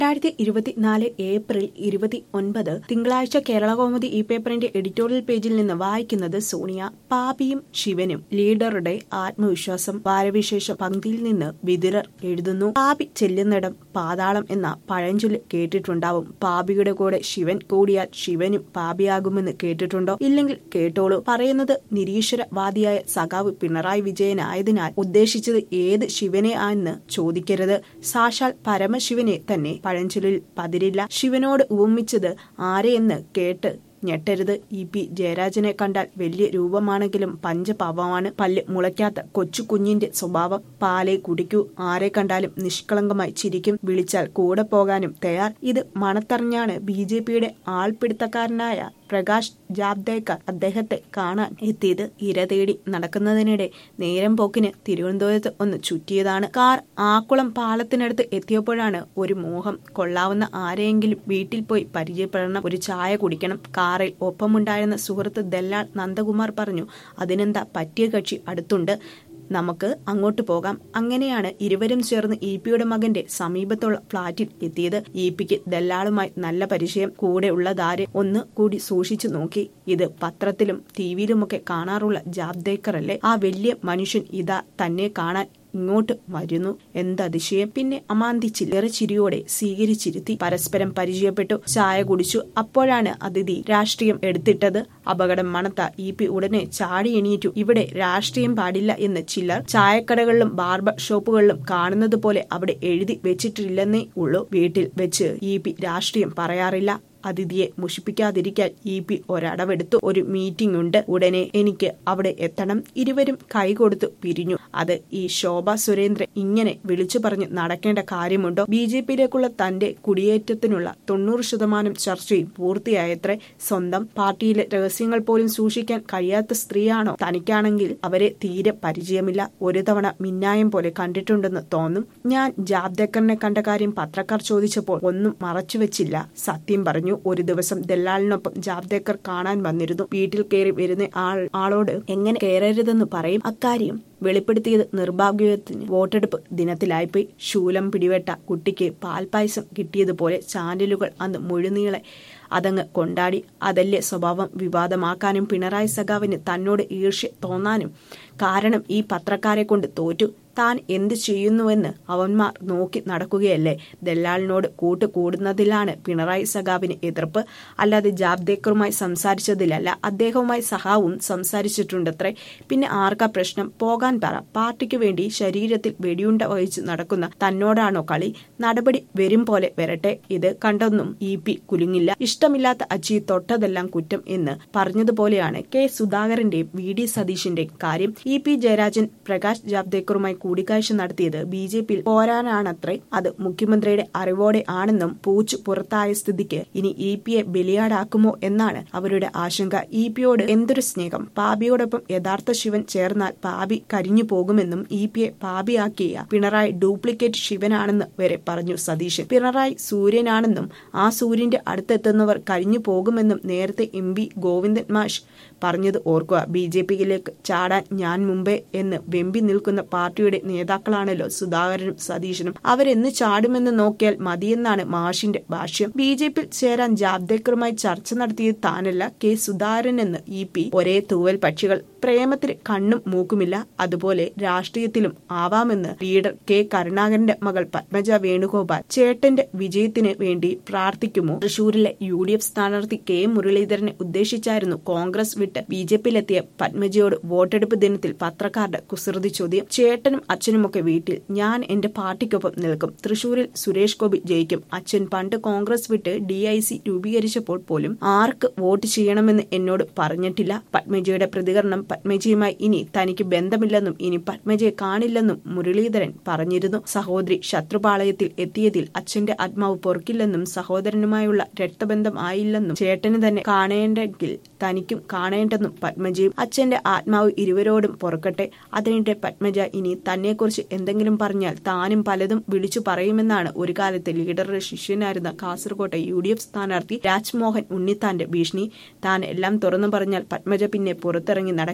രണ്ടായിരത്തി ഇരുപത്തിനാല് ഏപ്രിൽ ഇരുപത്തി ഒൻപത് തിങ്കളാഴ്ച കേരളകൗമുദി ഈ പേപ്പറിന്റെ എഡിറ്റോറിയൽ പേജിൽ നിന്ന് വായിക്കുന്നത് സോണിയ പാപിയും ശിവനും ലീഡറുടെ ആത്മവിശ്വാസം വാരവിശേഷ പങ്ക്തിയിൽ നിന്ന് വിതുരർ എഴുതുന്നു പാപി ചെല്ലുന്നിടം പാതാളം എന്ന പഴഞ്ചൊല്ല് കേട്ടിട്ടുണ്ടാവും പാപിയുടെ കൂടെ ശിവൻ കൂടിയാൽ ശിവനും പാപിയാകുമെന്ന് കേട്ടിട്ടുണ്ടോ ഇല്ലെങ്കിൽ കേട്ടോളൂ പറയുന്നത് നിരീശ്വരവാദിയായ സഖാവ് പിണറായി വിജയനായതിനാൽ ഉദ്ദേശിച്ചത് ഏത് ശിവനെ ആണെന്ന് ചോദിക്കരുത് സാക്ഷാൽ പരമശിവനെ തന്നെ പഴഞ്ചൊല്ലിൽ പതിരില്ല ശിവനോട് ഉപമിച്ചത് ആരെയെന്ന് കേട്ട് ഞെട്ടരുത് ഇ പി ജയരാജനെ കണ്ടാൽ വലിയ രൂപമാണെങ്കിലും പഞ്ചപാവമാണ് പല്ല് മുളയ്ക്കാത്ത കൊച്ചു കുഞ്ഞിന്റെ സ്വഭാവം പാലെ കുടിക്കൂ ആരെ കണ്ടാലും നിഷ്കളങ്കമായി ചിരിക്കും വിളിച്ചാൽ കൂടെ പോകാനും തയ്യാർ ഇത് മണത്തറിഞ്ഞാണ് ബി ജെ പിയുടെ ആൾപിടുത്തക്കാരനായ പ്രകാശ് ജാവ്ദേക്കർ അദ്ദേഹത്തെ കാണാൻ എത്തിയത് ഇര തേടി നടക്കുന്നതിനിടെ നേരം പോക്കിന് തിരുവനന്തപുരത്ത് ഒന്ന് ചുറ്റിയതാണ് കാർ ആക്കുളം പാലത്തിനടുത്ത് എത്തിയപ്പോഴാണ് ഒരു മോഹം കൊള്ളാവുന്ന ആരെയെങ്കിലും വീട്ടിൽ പോയി പരിചയപ്പെടണം ഒരു ചായ കുടിക്കണം കാറിൽ ഒപ്പമുണ്ടായിരുന്ന സുഹൃത്ത് ദല്ലാൾ നന്ദകുമാർ പറഞ്ഞു അതിനെന്താ പറ്റിയ കക്ഷി അടുത്തുണ്ട് നമുക്ക് അങ്ങോട്ട് പോകാം അങ്ങനെയാണ് ഇരുവരും ചേർന്ന് ഇ പിയുടെ മകന്റെ സമീപത്തുള്ള ഫ്ളാറ്റിൽ എത്തിയത് ഇ പിക്ക് ദല്ലാളുമായി നല്ല പരിചയം കൂടെ ഉള്ളതാരെ ഒന്ന് കൂടി സൂക്ഷിച്ചു നോക്കി ഇത് പത്രത്തിലും ടിവിയിലുമൊക്കെ കാണാറുള്ള ജാബ്ദേക്കർ അല്ലേ ആ വലിയ മനുഷ്യൻ ഇതാ തന്നെ കാണാൻ ഇങ്ങോട്ട് വരുന്നു എന്തതിശയം പിന്നെ അമാന്തിച്ചില്ലേറെ ചിരിയോടെ സ്വീകരിച്ചിരുത്തി പരസ്പരം പരിചയപ്പെട്ടു ചായ കുടിച്ചു അപ്പോഴാണ് അതിഥി രാഷ്ട്രീയം എടുത്തിട്ടത് അപകടം മണത്ത ഇ പി ഉടനെ ചാടി എണീറ്റു ഇവിടെ രാഷ്ട്രീയം പാടില്ല എന്ന് ചിലർ ചായക്കടകളിലും ബാർബർ ഷോപ്പുകളിലും കാണുന്നത് പോലെ അവിടെ എഴുതി വെച്ചിട്ടില്ലെന്നേ ഉള്ളൂ വീട്ടിൽ വെച്ച് ഇ പി രാഷ്ട്രീയം പറയാറില്ല അതിഥിയെ മുഷിപ്പിക്കാതിരിക്കാൻ ഇ പി ഒരടവെടുത്തു ഒരു മീറ്റിംഗ് ഉണ്ട് ഉടനെ എനിക്ക് അവിടെ എത്തണം ഇരുവരും കൈകൊടുത്തു പിരിഞ്ഞു അത് ഈ ശോഭ സുരേന്ദ്രൻ ഇങ്ങനെ വിളിച്ചു പറഞ്ഞ് നടക്കേണ്ട കാര്യമുണ്ടോ ബി ജെ പിയിലേക്കുള്ള തന്റെ കുടിയേറ്റത്തിനുള്ള തൊണ്ണൂറ് ശതമാനം ചർച്ചയും പൂർത്തിയായത്രേ സ്വന്തം പാർട്ടിയിലെ രഹസ്യങ്ങൾ പോലും സൂക്ഷിക്കാൻ കഴിയാത്ത സ്ത്രീയാണോ തനിക്കാണെങ്കിൽ അവരെ തീരെ പരിചയമില്ല ഒരു തവണ മിന്നായം പോലെ കണ്ടിട്ടുണ്ടെന്ന് തോന്നും ഞാൻ ജാബ്ദേക്കറിനെ കണ്ട കാര്യം പത്രക്കാർ ചോദിച്ചപ്പോൾ ഒന്നും മറച്ചുവെച്ചില്ല സത്യം പറഞ്ഞു ഒരു ദിവസം ദല്ലാളിനൊപ്പം ജാബ്ദേക്കർ കാണാൻ വന്നിരുന്നു വീട്ടിൽ കയറി വരുന്ന ആൾ ആളോട് എങ്ങനെ കയറരുതെന്ന് പറയും അക്കാര്യം വെളിപ്പെടുത്തിയത് നിർഭാഗ്യത്തിന് വോട്ടെടുപ്പ് ദിനത്തിലായിപ്പോയി ശൂലം പിടിവെട്ട കുട്ടിക്ക് പാൽപായസം കിട്ടിയതുപോലെ ചാനലുകൾ അന്ന് മുഴുനീളെ അതങ്ങ് കൊണ്ടാടി അതല്ലേ സ്വഭാവം വിവാദമാക്കാനും പിണറായി സഖാവിന് തന്നോട് ഈർഷ്യ തോന്നാനും കാരണം ഈ പത്രക്കാരെ കൊണ്ട് തോറ്റു താൻ എന്ത് ചെയ്യുന്നുവെന്ന് അവന്മാർ നോക്കി നടക്കുകയല്ലേ ദല്ലാളിനോട് കൂട്ട് കൂടുന്നതിലാണ് പിണറായി സഖാവിന് എതിർപ്പ് അല്ലാതെ ജാബ്ദേക്കറുമായി സംസാരിച്ചതിലല്ല അദ്ദേഹവുമായി സഹാവും സംസാരിച്ചിട്ടുണ്ടത്രേ പിന്നെ ആർക്കാ പ്രശ്നം പോകാൻ പറ പാർട്ടിക്ക് വേണ്ടി ശരീരത്തിൽ വെടിയുണ്ട വഹിച്ച് നടക്കുന്ന തന്നോടാണോ കളി നടപടി വരും പോലെ വരട്ടെ ഇത് കണ്ടൊന്നും ഇ പി കുലുങ്ങില്ല ഇഷ്ടമില്ലാത്ത അച്ചി തൊട്ടതെല്ലാം കുറ്റം എന്ന് പറഞ്ഞതുപോലെയാണ് കെ സുധാകരന്റെയും വി ഡി സതീഷിന്റെയും കാര്യം ഇ പി ജയരാജൻ പ്രകാശ് ജാവ്ദേക്കറുമായി കൂടിക്കാഴ്ച നടത്തിയത് ബി ജെ പിയിൽ പോരാനാണത്രേ അത് മുഖ്യമന്ത്രിയുടെ അറിവോടെ ആണെന്നും പൂച്ചു പുറത്തായ സ്ഥിതിക്ക് ഇനി ഇ പിയെ ബലിയാടാക്കുമോ എന്നാണ് അവരുടെ ആശങ്ക ഇ പിയോട് എന്തൊരു സ്നേഹം പാപിയോടൊപ്പം യഥാർത്ഥ ശിവൻ ചേർന്നാൽ പാപി കരിഞ്ഞു പോകുമെന്നും ഇ പിയെ പാപിയാക്കിയ പിണറായി ഡ്യൂപ്ലിക്കേറ്റ് ശിവനാണെന്ന് വരെ പറഞ്ഞു സതീശൻ പിണറായി സൂര്യനാണെന്നും ആ സൂര്യന്റെ അടുത്തെത്തുന്നവർ കരിഞ്ഞു പോകുമെന്നും നേരത്തെ എം വി ഗോവിന്ദൻ മാഷ് പറഞ്ഞത് ഓർക്കുക ബി ജെ പിയിലേക്ക് ചാടാൻ ഞാൻ മുമ്പേ എന്ന് വെമ്പി നിൽക്കുന്ന പാർട്ടിയുടെ നേതാക്കളാണല്ലോ സുധാകരനും സതീശനും അവരെന്ന് ചാടുമെന്ന് നോക്കിയാൽ മതിയെന്നാണ് മാഷിന്റെ ഭാഷ്യം ബി ജെ പിയിൽ ചേരാൻ ജാബ്ദേക്കറുമായി ചർച്ച നടത്തിയത് താനല്ല കെ സുധാകരൻ എന്ന് ഇ പി ഒരേ തൂവൽ പക്ഷികൾ പ്രേമത്തിന് കണ്ണും മൂക്കുമില്ല അതുപോലെ രാഷ്ട്രീയത്തിലും ആവാമെന്ന് ലീഡർ കെ കരുണാകരന്റെ മകൾ പത്മജ വേണുഗോപാൽ ചേട്ടന്റെ വിജയത്തിന് വേണ്ടി പ്രാർത്ഥിക്കുമോ തൃശൂരിലെ യു ഡി എഫ് സ്ഥാനാർത്ഥി കെ മുരളീധരനെ ഉദ്ദേശിച്ചായിരുന്നു കോൺഗ്രസ് വിട്ട് ബി ജെ പിയിലെത്തിയ പത്മജയോട് വോട്ടെടുപ്പ് ദിനത്തിൽ പത്രക്കാരുടെ കുസൃതി ചോദ്യം ചേട്ടനും അച്ഛനുമൊക്കെ വീട്ടിൽ ഞാൻ എന്റെ പാർട്ടിക്കൊപ്പം നിൽക്കും തൃശൂരിൽ സുരേഷ് ഗോപി ജയിക്കും അച്ഛൻ പണ്ട് കോൺഗ്രസ് വിട്ട് ഡി ഐ സി രൂപീകരിച്ചപ്പോൾ പോലും ആർക്ക് വോട്ട് ചെയ്യണമെന്ന് എന്നോട് പറഞ്ഞിട്ടില്ല പത്മജയുടെ പ്രതികരണം പത്മജിയുമായി ഇനി തനിക്ക് ബന്ധമില്ലെന്നും ഇനി പത്മജയെ കാണില്ലെന്നും മുരളീധരൻ പറഞ്ഞിരുന്നു സഹോദരി ശത്രുപാളയത്തിൽ എത്തിയതിൽ അച്ഛന്റെ ആത്മാവ് പൊറുക്കില്ലെന്നും സഹോദരനുമായുള്ള രക്തബന്ധം ആയില്ലെന്നും ചേട്ടന് തന്നെ കാണേണ്ടെങ്കിൽ തനിക്കും കാണേണ്ടെന്നും പത്മജയും അച്ഛന്റെ ആത്മാവ് ഇരുവരോടും പൊറുക്കട്ടെ അതിനിടെ പത്മജ ഇനി തന്നെക്കുറിച്ച് എന്തെങ്കിലും പറഞ്ഞാൽ താനും പലതും വിളിച്ചു പറയുമെന്നാണ് ഒരു കാലത്ത് ലീഡറുടെ ശിഷ്യനായിരുന്ന കാസർകോട്ടെ യു ഡി എഫ് സ്ഥാനാർത്ഥി രാജ്മോഹൻ ഉണ്ണിത്താന്റെ ഭീഷണി താൻ എല്ലാം തുറന്നു പറഞ്ഞാൽ പത്മജ പിന്നെ പുറത്തിറങ്ങി നടക്കില്ല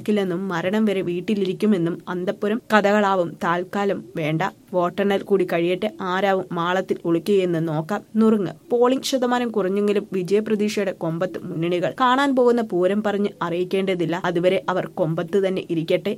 നോക്കില്ലെന്നും മരണം വരെ വീട്ടിലിരിക്കുമെന്നും അന്തപ്പുരം കഥകളാവും താൽക്കാലം വേണ്ട വോട്ടെണ്ണൽ കൂടി കഴിയട്ടെ ആരാവും മാളത്തിൽ ഒളിക്കുകയെന്ന് നോക്കാം നുറുങ്ങ് പോളിംഗ് ശതമാനം കുറഞ്ഞെങ്കിലും വിജയപ്രതീക്ഷയുടെ കൊമ്പത്ത് മുന്നണികൾ കാണാൻ പോകുന്ന പൂരം പറഞ്ഞ് അറിയിക്കേണ്ടതില്ല അതുവരെ അവർ കൊമ്പത്ത് തന്നെ ഇരിക്കട്ടെ